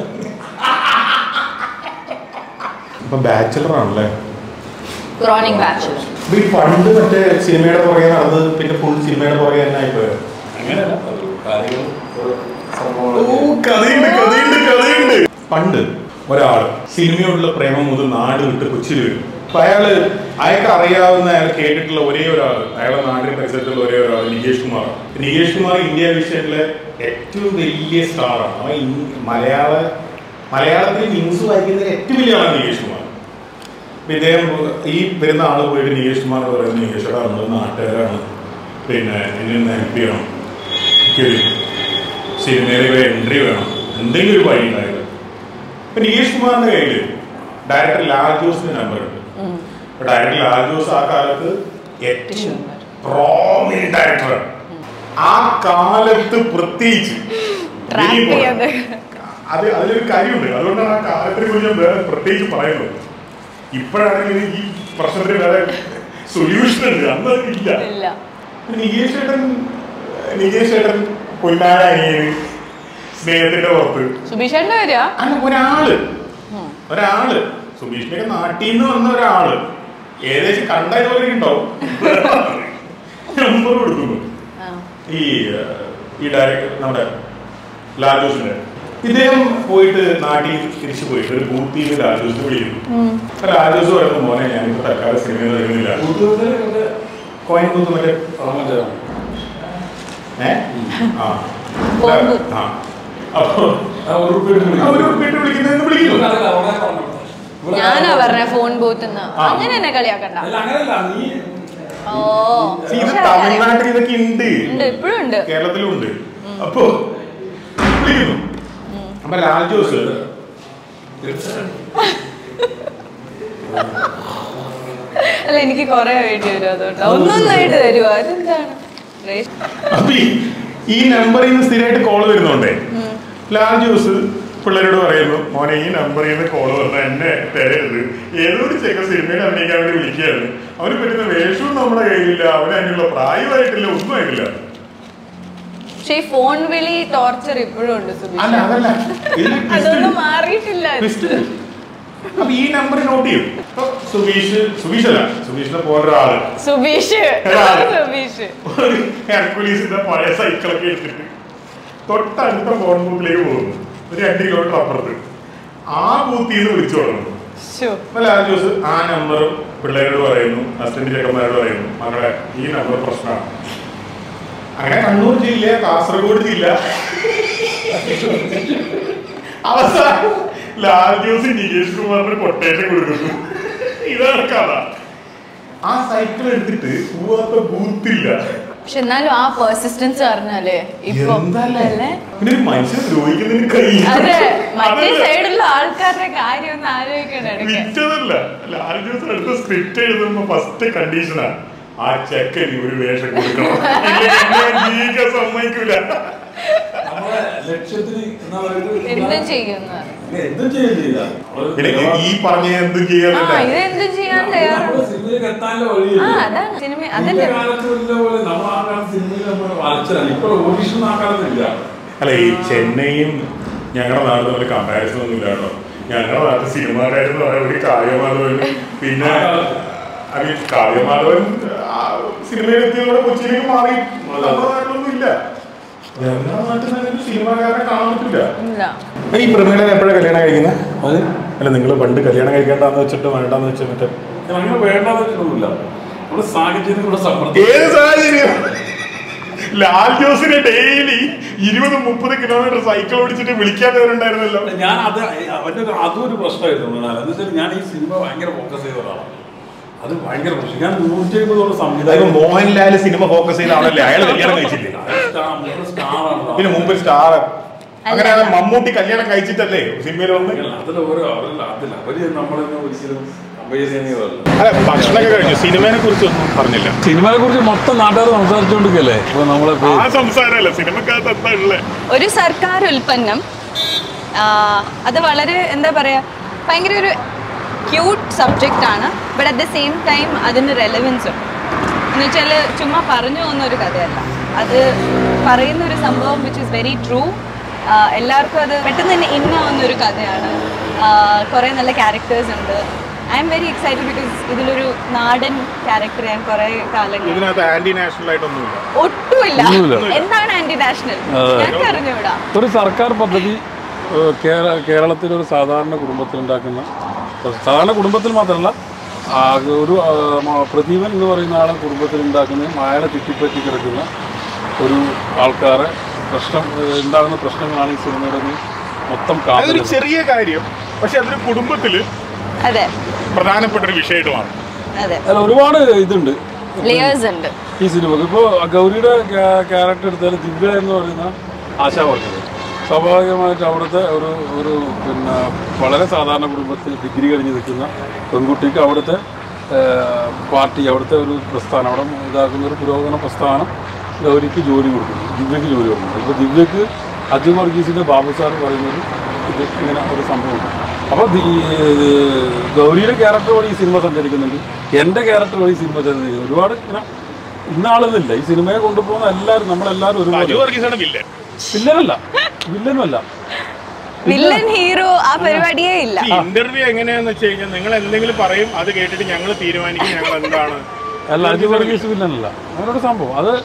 ഇപ്പൊ ബാച്ചിലർ ആണല്ലേ ക്രോണിക് ബാച്ചുലർ ഇപ്പൊ ഈ പണ്ട് മറ്റേ സിനിമയുടെ പുറകെ നടന്ന് പിന്നെ ഫുൾ സിനിമയുടെ പുറകെ തന്നെ ആയിപ്പോയോ അങ്ങനെയല്ല അത് കാര്യങ്ങൾ ഓരോ ഓ, സംഭവങ്ങളൊക്കെ കഥയുണ്ട് കഥയുണ്ട് കഥയുണ്ട് പണ്ട് ഒരാൾ സിനിമയോടുള്ള പ്രേമം മുതൽ നാട് വിട്ട് കൊച്ചിയിൽ വരും അപ്പൊ അയാള് അയാൾക്ക് അറിയാവുന്ന അയാൾ കേട്ടിട്ടുള്ള ഒരേ ഒരാൾ അയാളുടെ നാടിന്റെ പരിസരത്തുള്ള ഒരേ ഒരാൾ നികേഷ് കുമാർ നികേഷ് കുമാർ ഇന്ത്യ വിഷനിലെ ഏറ്റവും വലിയ സ്റ്റാറാണ് അവൻ ഇൻ- മലയാള മലയാളത്തിൽ ന്യൂസ് വായിക്കുന്നതിൽ ഏറ്റവും വലിയ ആളാണ് നികേഷ് കുമാർ അപ്പൊ ഇദ്ദേഹം ഈ വരുന്ന ആള് പോയിട്ട് നികേഷ് കുമാർ പറയുന്നത് നികേഷ് ഏട്ടാ നമ്മൾ നാട്ടുകാരാണ് പിന്നെ എന്നെ ഒന്ന് ഹെൽപ്പ് ചെയ്യണം എനിക്കൊരു സിനിമയിൽ എൻട്രി വേണം എന്തെങ്കിലും ഒരു വഴി ഉണ്ടായത് അപ്പൊ നികേഷ് കുമാറിന്റെ കയ്യിൽ ഡയറക്ടർ ലാൽ ജോസിന്റെ നമ്പർ ഉണ്ട് അപ്പൊ ഡയറക്ടർ ലാൽ ജോസ് ആ കാലത്ത് ഏറ്റവും പ്രോമിനന്റ് ഡയറക്ടറാണ് ആ കാലത്ത് പ്രത്യേകിച്ച് ട്രാക്ക് ഇനിയിപ്പോ- ചെയ്യാതെ അത് അതിലൊരു കാര്യമുണ്ട് അതുകൊണ്ടാണ് ആ കാലത്തിനെ കുറിച്ച് ഞാൻ വേറെ പ്രത്യേകിച്ച് പറയുന്നത് ഇപ്പോഴാണെങ്കിൽ ഈ പ്രശ്നത്തിന് വേറെ സൊല്യൂഷൻ ഉണ്ട് അന്ന് അതില്ല ഇല്ല നികേഷ് ഏട്ടൻ നികേഷ് ഏട്ടൻ പൊന്നാട അനിയന് സ്നേഹത്തിന്റെ പുറത്ത് സുബീഷേട്ടൻ്റെ വരിക അല്ല ഒരാള് ഒരാള് സുബീഷിന്റെ നാട്ടിൽ നിന്ന് വന്ന ഒരാള് ഏകദേശം കണ്ടതുപോലെ ഉണ്ടാവും നമ്പർ കൊടുക്കുന്നു ഈ ഏഹ്, ഈ ഡയറക്ടർ നമ്മുടെ ലാൽ ജോസിന്റെ ഇദ്ദേഹം പോയിട്ട് നാട്ടിൽ തിരിച്ചു പോയിട്ട് ഒരു ബൂത്തിൽ ലാൽ ജോസിനെ വിളിക്കുന്നു അപ്പൊ ലാൽ ജോസ് പറയുന്നു മോനെ ഞാനിപ്പോ തൽക്കാലം സിനിമ വരുന്നില്ല കൂട്ടുകാരുടെ കോയമ്പത്തൂർ മറ്റേ മറ്റേ ഏ ആ കോയമ്പത്തൂർ. ആ അപ്പൊ ആ ഒരു ഉറുപ്പിക ഇട്ട് വിളിക്കും. അവര് വീട്ടിൽ വിളിക്കുന്നതെന്ന് വിളിക്കുന്നു ഇതൊക്കെ അവിടെ പറഞ്ഞു. ഞാനാ പറഞ്ഞ ഫോൺ ബൂത്ത് ആ. അങ്ങനെ എന്നെ കളിയാക്കണ്ട അല്ല അങ്ങനെയല്ല നീ ഓ See, ഇത് തമിഴ്നാട്ടിൽ ഇതൊക്കെ ഉണ്ട് ഉണ്ട് ഇപ്പോഴും ഉണ്ട് കേരളത്തിലും ഉണ്ട് അപ്പോ വിളിക്കുന്നു അപ്പൊ ലാൽ ജോസ് അല്ല എനിക്ക് കൊറേ വേണ്ടി വരും അതുകൊണ്ട് ഒന്നൊന്നായിട്ട് തരുമോ അതെന്താണ് റേഷ്- അപ്പൊ ഈ- ഈ നമ്പറിൽ നിന്ന് സ്ഥിരമായിട്ട് കോൾ വരുന്നുണ്ടേ ലാൽ ജോസ് പിള്ളേരോട് പറയുന്നു മോനെ ഈ നമ്പറിൽ നിന്ന് കോൾ വന്ന എന്നെ തരരുത് ഏതൊരു ചെക്ക സിനിമയിൽ അഭിനയിക്കാൻ വേണ്ടി വിളിക്കുകയാണ് അവന് പറ്റുന്ന വേഷവും നമ്മുടെ കയ്യിലില്ല അവന് അതിനുള്ള പ്രായമായിട്ടില്ല ഒന്നും ആയിട്ടില്ല പക്ഷെ ഈ ഫോൺ വിളി ടോർച്ചർ ഇപ്പോഴും ഉണ്ട് സുബീഷ് അല്ല അതല്ല ഇതിൽ twist അതൊന്നും ഉണ്ട്. മാറിയിട്ടില്ല Twist ഉണ്ട്. അപ്പൊ ഈ നമ്പർ നോട്ട് ചെയ്യും അപ്പൊ സുബീഷ് സുബീഷ് അല്ല സുബീഷിനെ പോലൊരാള് സുബീഷ് ഒരാള്. സുബീഷ് ഒരു ഹെർക്കുലീസിന്റെ പഴയ സൈക്കിളൊക്കെ എടുത്തിട്ട് തൊട്ടടുത്ത ഫോൺ ബൂത്തിലേക്ക് പോകുന്നു ഒരു രണ്ട് കിലോമീറ്റർ അപ്പുറത്ത് ആ ബൂത്തിൽ നിന്ന് വിളിച്ചു തുടങ്ങുന്നു ശോ. അപ്പൊ ലാൽ ജോസ് ആ നമ്പറും പിള്ളേരോട് പറയുന്നു ഹസ്ബൻഡ് ചെക്കന്മാരോട് പറയുന്നു മകളെ ഈ നമ്പർ പ്രശ്നമാണ് അങ്ങനെ കണ്ണൂർ ജില്ല കാസർഗോഡ് ജില്ല അവസാനം ലാൽ ജോസ് നികേഷ് കുമാറിന് കൊട്ടേഷൻ കൊടുക്കുന്നു ഇതാണ് കഥ ആ സൈക്കിൾ എടുത്തിട്ട് പോവാത്ത ബൂത്തില്ല പക്ഷെ എന്നാലും ആ പെർസിസ്റ്റൻസ് പറഞ്ഞാലേ ഇപ്പൊ എന്തല്ലേ? അല്ലേ പിന്നെ ഒരു മനുഷ്യനെ ദ്രോഹിക്കുന്നതിന് കഴിയും അതെ മറ്റേ സൈഡിലുള്ള ആൾക്കാരുടെ കാര്യം ഒന്ന് ആലോചിക്കണം ഇടയ്ക്ക് വിറ്റതല്ല ലാൽ ജോസ് അടുത്ത സ്ക്രിപ്റ്റ് എഴുതുമ്പോ ഫസ്റ്റ് കണ്ടീഷനാ ആ ചെക്കന് ഒരു വേഷം കൊടുക്കണം ഇല്ലെങ്കിൽ എന്നെ ജീവിക്കാൻ സമ്മതിക്കൂല നമ്മളെ ലക്ഷ്യത്തിന് എന്താ പറയുക എന്തും ചെയ്യുന്ന എന്തും ചെയ്യും ചെയ്താ പിന്നെ ഈ പറഞ്ഞ എന്തും ആ ചെയ്യാനില്ല ഇത് എന്തും ചെയ്യാൻ തയ്യാറാണ് സിനിമയിലേക്ക് എത്താനുള്ള ആ വഴിയില്ല അതാണ് സിനിമ ഇന്നത്തെ അതല്ലേ കാലത്ത് വലിയ പോലെ നമ്മൾ ആ കാലത്ത് സിനിമയിൽ നമ്മൾ വളച്ചലാണ് ഇപ്പോൾ ഓഡീഷൻ ആ കാലത്തില്ല അല്ല ഈ ചെന്നൈയും ഞങ്ങളുടെ നാട് തമ്മിൽ കമ്പാരിസൺ ഒന്നും ഇല്ല കേട്ടോ ഞങ്ങളുടെ നാട്ടിൽ സിനിമാക്കാരെന്ന് പറയാൻ ഒരു കാവ്യമാധവൻ പിന്നെ I mean, കാവ്യമാധവൻ ആ സിനിമയിൽ എത്തിയതോടെ കൊച്ചിയിലേക്ക് മാറി നമ്മുടെ നാട്ടിലൊന്നും ഇല്ല ഞങ്ങളുടെ നാട്ടിൽ തന്നെ ഒരു സിനിമാക്കാരനെ കാണാൻ പറ്റില്ല ഇല്ല ഈ പ്രമേലൻ എപ്പോഴാണ് കല്യാണം കഴിക്കുന്നത് അത് അല്ല നിങ്ങൾ പണ്ട് കല്യാണം കഴിക്കേണ്ടെന്ന് വെച്ചിട്ട് വേണ്ടെന്ന് വെച്ച് മറ്റേ അങ്ങനെ വേണ്ടാന്ന് വെച്ചിട്ടൊന്നുമില്ല നമ്മുടെ സാഹചര്യങ്ങളുടെ സമ്മർദ്ദം ഏത് സാഹചര്യം ലാൽ ജോസിനെ ഡെയിലി ഇരുപത് മുപ്പത് കിലോമീറ്റർ സൈക്കിൾ ഓടിച്ചിട്ട് വിളിക്കാത്തവരുണ്ടായിരുന്നല്ലോ ഞാൻ അത് അവന്റെ ഒരു അതും ഒരു പ്രശ്നമായിരുന്നു മൃണാൽ. എന്ന് വെച്ചാൽ ഞാൻ ഈ സിനിമ ഭയങ്കര ഫോക്കസ് ചെയ്ത ഒരാളാണ് അത് ഭയങ്കര പ്രശ്നം ഞാൻ നൂറ്റി അമ്പതോളം അതായത് സംവിധായകൻ മോഹൻലാൽ സിനിമ ഫോക്കസ് ചെയ്ത ആളല്ലേ അയാൾ കല്യാണം കഴിച്ചില്ലേ സ്റ്റാറാണ് പിന്നെ മുമ്പ് സ്റ്റാർ അങ്ങനെ മമ്മൂട്ടി കല്യാണം കഴിച്ചിട്ടല്ലേ സിനിമയിൽ വന്ന് അതിൽ ഓരോ അവരല്ല അതില്ല അവര് നമ്മളെന്നെ ഒരിക്കലും കമ്പയർ ചെയ്യുന്നതല്ല അതെ ഭക്ഷണമൊക്കെ കഴിഞ്ഞു സിനിമയെ കുറിച്ച് ഒന്നും പറഞ്ഞില്ല സിനിമയെ കുറിച്ച് മൊത്തം നാട്ടുകാർ സംസാരിച്ചുകൊണ്ടിരിക്കല്ലേ ഇപ്പൊ നമ്മളെ ആ സംസാരമല്ല സിനിമക്കകത്ത് എന്താ ഉള്ളത് ഒരു സർക്കാർ ഉൽപ്പന്നം ആ, അത് വളരെ എന്താ പറയാ ഭയങ്കര ഒരു ക്യൂട്ട് സബ്ജക്റ്റ് ആണ് but at the same time അതിന് റെലവൻസ് ഉണ്ട് എന്ന് വെച്ചാൽ ചുമ്മാ പറഞ്ഞു പോകുന്ന ഒരു കഥയല്ല അത് പറയുന്ന ഒരു സംഭവം വിച്ച് ഇസ് വെരി ട്രൂ എല്ലാവർക്കും അത് പെട്ടെന്ന് തന്നെ ഇന്നാവുന്ന ഒരു കഥയാണ് കുറേ നല്ല ക്യാരക്ടേഴ്സ് ഉണ്ട് I'm very excited because ഇതിലൊരു നാടൻ ക്യാരക്ടർ ഞാൻ കുറേ കാലങ്ങൾ ഇതിനകത്ത് ആന്റി നാഷണൽ ആയിട്ടൊന്നുമില്ല ഒട്ടുമില്ല ഒന്നുമില്ല. എന്താണ് ആന്റി നാഷണൽ അതെ. ഞങ്ങൾക്ക് അറിഞ്ഞൂടാ ഒരു സർക്കാർ പദ്ധതി ഏഹ്, കേര കേരളത്തിലൊരു സാധാരണ കുടുംബത്തിലുണ്ടാക്കുന്ന സാധാരണ കുടുംബത്തിൽ മാത്രമല്ല ആ, ഒരു ആ, മ- പ്രദീപൻ എന്ന് പറയുന്ന ആളെ കുടുംബത്തിൽ ഉണ്ടാക്കുന്ന അയാളെ ചുറ്റിപ്പറ്റി കിടക്കുന്ന ഒരു ആൾക്കാരെ പ്രശ്നം ഏഹ്, ഉണ്ടാകുന്ന പ്രശ്നങ്ങളാണ് ഈ സിനിമയുടെ ഒരു മൊത്തം അതൊരു കാതൽ ചെറിയ കാര്യം പക്ഷെ അതൊരു കുടുംബത്തില് അതെ പ്രധാനപ്പെട്ട ഒരു വിഷയമായിട്ട് അതെ അല്ല ഒരുപാട് ഇതുണ്ട് ലേയേഴ്സ് ഉണ്ട് ഈ സിനിമക്ക് ഇപ്പോൾ ഗൗരിയുടെ ക്യാരക്ടർ എടുത്താൽ ദിവ്യ എന്ന് പറയുന്ന ആശാ വർക്കർ സ്വാഭാവികമായിട്ട് അവിടുത്തെ ഒരു ഒരു പിന്നെ വളരെ സാധാരണ കുടുംബത്തിൽ ഡിഗ്രി കഴിഞ്ഞ് നിൽക്കുന്ന പെൺകുട്ടിക്ക് അവിടുത്തെ ഏഹ്, പാർട്ടി അവിടുത്തെ ഒരു പ്രസ്ഥാനം അവിടെ ഇതാക്കുന്ന ഒരു പുരോഗമന പ്രസ്ഥാനം ഗൗരിക്ക് ജോലി കൊടുക്കുന്നു ദിവ്യക്ക് ജോലി കൊടുക്കുന്നു ഇപ്പോൾ ദിവ്യക്ക് അജു വർഗീസിൻ്റെ ബാബു സാർ പറയുന്നൊരു ഇത് ഇങ്ങനെ ഒരു സംഭവമുണ്ട് അപ്പോൾ ഗൗരിയുടെ ക്യാരക്ടർ വഴി ഈ സിനിമ സഞ്ചരിക്കുന്നുണ്ട് എൻ്റെ ക്യാരക്ടർ വഴി ഈ സിനിമ സഞ്ചരിക്കുന്നുണ്ട് ഒരുപാട് ഇങ്ങനെ ഇന്നാളെന്നില്ല ഈ സിനിമയെ കൊണ്ടുപോകുന്ന എല്ലാവരും നമ്മളെല്ലാവരും ഒരുപോലെ വർഗീസാണ് വില്ലൻ വില്ലനല്ല വില്ലനുമല്ല വില്ലൻ ഹീറോ ആ പരിപാടിയേ ഇല്ല ഇന്റർവ്യൂ എങ്ങനെയാന്ന് വെച്ച് കഴിഞ്ഞാൽ നിങ്ങൾ എന്തെങ്കിലും പറയും അത് കേട്ടിട്ട് ഞങ്ങൾ തീരുമാനിക്കും ഞങ്ങൾ എന്താണ് അല്ല അജു വർഗീസ് വില്ലനല്ല അങ്ങനൊരു സംഭവം അത്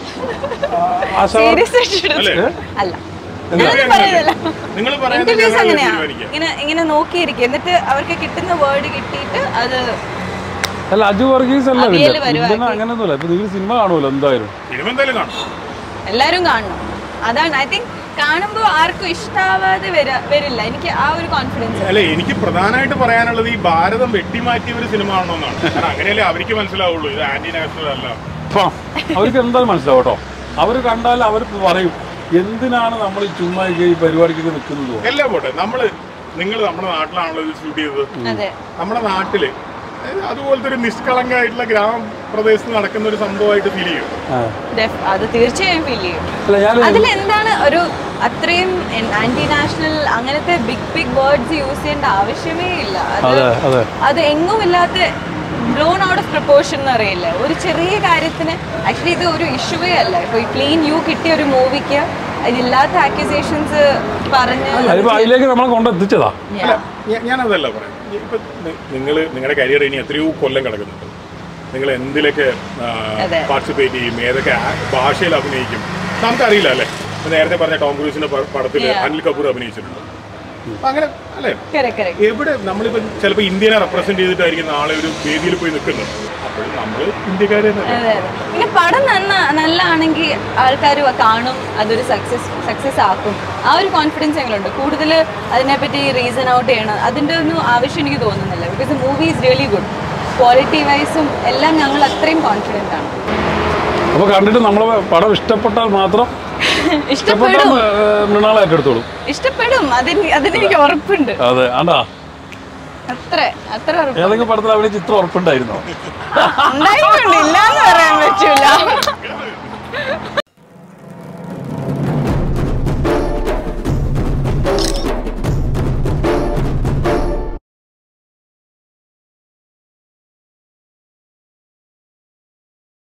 ആശാ സീരിയസ് ആയിട്ട് അല്ലേ? അല്ല നിങ്ങൾ ഞാനൊന്നും പറയുന്നില്ല നിങ്ങൾ പറയുന്നത് ഇന്റർവ്യൂസ് ഞങ്ങൾ അങ്ങനെയാ തീരുമാനിക്കാം ഇങ്ങനെ ഇങ്ങനെ നോക്കിയിരിക്കും എന്നിട്ട് അവർക്ക് കിട്ടുന്ന വേർഡ് കിട്ടിയിട്ട് അത് അല്ല അജു വർഗീസ് അല്ല അവിയല് വില്ലൻ വരുവാക്കി. വില്ലൻ അങ്ങനെയൊന്നുമില്ല ഇപ്പൊ നിങ്ങൾ സിനിമ കാണുമല്ലോ എന്തായാലും സിനിമ എന്തായാലും കാണും എല്ലാരും കാണണം അതാണ് ഐ തിങ്ക് കാണുമ്പോൾ ആർക്കും ഇഷ്ടാവാതെ വര വരില്ല എനിക്ക് ആ ഒരു കോൺഫിഡൻസ് അല്ലെ എനിക്ക് പ്രധാനമായിട്ട് പറയാനുള്ളത് ഈ ഭാരതം വെട്ടിമാറ്റിയ ഒരു സിനിമ ആണെന്നാണ് കാരണം അങ്ങനെയല്ലേ അവർക്ക് മനസ്സിലാവുള്ളൂ ഇത് ആന്റി നാഷണൽ അല്ല ഇപ്പം അവർക്ക് എന്തായാലും മനസ്സിലാവും കേട്ടോ അവർ കണ്ടാൽ അവർ പറയും എന്തിനാണ് നമ്മൾ ഈ ചുമ്മാ ഈ പരിപാടിക്കൊക്കെ നിൽക്കുന്നത് എല്ലാം പോട്ടെ നമ്മള് നിങ്ങൾ നമ്മുടെ നാട്ടിലാണല്ലോ ഇത് ഷൂട്ട് ചെയ്തത് അതെ നമ്മുടെ നാട്ടില് അതായത് അതുപോലത്തെ ഒരു നിഷ്കളങ്കമായിട്ടുള്ള ഗ്രാമപ്രദേശത്ത് നടക്കുന്ന ഒരു സംഭവമായിട്ട് ഫീൽ ചെയ്യും Def- അത് തീർച്ചയായും ഫീൽ ചെയ്യും അല്ല ഞാൻ അതിലെന്താണ് ഒരു അത്രയും ആന്റി നാഷണൽ അങ്ങനത്തെ ബിഗ് ബിഗ് വേർഡ്സ് യൂസ് ചെയ്യേണ്ട ആവശ്യമേ ഇല്ല അത് അതെ അതെ അത് എങ്ങും ഇല്ലാത്ത ബ്ലോൺ ഔട്ട് ഓഫ് പ്രപ്പോർഷൻ എന്ന് അറിയില്ല ഒരു ചെറിയ കാര്യത്തിന് ആക്ച്വലി ഇത് ഒരു ഇഷ്യൂവേ അല്ല ഇപ്പോൾ ഈ ക്ലീൻ യു കിട്ടിയ ഒരു മൂവിക്ക് അതില്ലാത്ത ആക്യുസേഷൻസ് പറഞ്ഞ് അതിപ്പോ അതിലേക്ക് നമ്മളെ കൊണ്ടെത്തിച്ചതാ അല്ല ഞാ- ഞാനതല്ല പറയാം ഇപ്പൊ നിങ്ങൾ നിങ്ങളുടെ കരിയർ ഇനി എത്രയോ കൊല്ലം കിടക്കുന്നുണ്ട് നിങ്ങൾ എന്തിലൊക്കെ അതെ. പാർട്ടിസിപ്പേറ്റ് ചെയ്യും ഏതൊക്കെ ആ- ഭാഷയിൽ അഭിനയിക്കും നമുക്കറിയില്ല അല്ലേ ഇപ്പൊ നേരത്തെ പറഞ്ഞ ടോം ക്രൂസിന്റെ പ- പടത്തില് Yeah. അനിൽ കപൂർ അഭിനയിച്ചിട്ടുണ്ട് അപ്പൊ അങ്ങനെ അല്ലേ കറക്റ്റ് കറക്റ്റ് എവിടെ നമ്മളിപ്പോ ചിലപ്പോൾ ഇന്ത്യനെ റെപ്രസെന്റ് ചെയ്തിട്ടായിരിക്കും നാളെ ഒരു വേദിയിൽ പോയി നിൽക്കുന്നത് അപ്പോഴും നമ്മൾ ഇന്ത്യക്കാരെ തന്നെ അതെ അതെ പിന്നെ പടം നന്ന നല്ലതാണെങ്കിൽ ആൾക്കാർ കാണും അതൊരു സക്സസ് സക്സസ് ആക്കും ആ ഒരു കോൺഫിഡൻസ് ഞങ്ങളുണ്ട് കൂടുതൽ അതിനെപ്പറ്റി റീസൺ ഔട്ട് ചെയ്യണം അതിൻ്റെ ഒന്നും ആവശ്യം എനിക്ക് തോന്നുന്നില്ല because movie is really good quality വൈസും എല്ലാം ഞങ്ങൾ അത്രയും കോൺഫിഡൻ്റ് ആണ് അപ്പൊ കണ്ടിട്ട് നമ്മളെ പടം ഇഷ്ടപ്പെട്ടാൽ മാത്രം ഇഷ്ടപ്പെട്ടാൽ ഇഷ്ടപ്പെടും മൃണാളെ ഏറ്റെടുത്തോളും ഇഷ്ടപ്പെടും അതിന് അതിനെനിക്ക് ഉറപ്പുണ്ട് അതെ ആണ്ടാ അത്ര അത്ര ഉറപ്പ് ഏതെങ്കിലും പടത്തിൽ അവിടെ ചിത്രം ഉറപ്പുണ്ടായിരുന്നോ ഉണ്ടായിട്ടുണ്ട് ഇല്ലാന്ന് പറയാൻ പറ്റൂല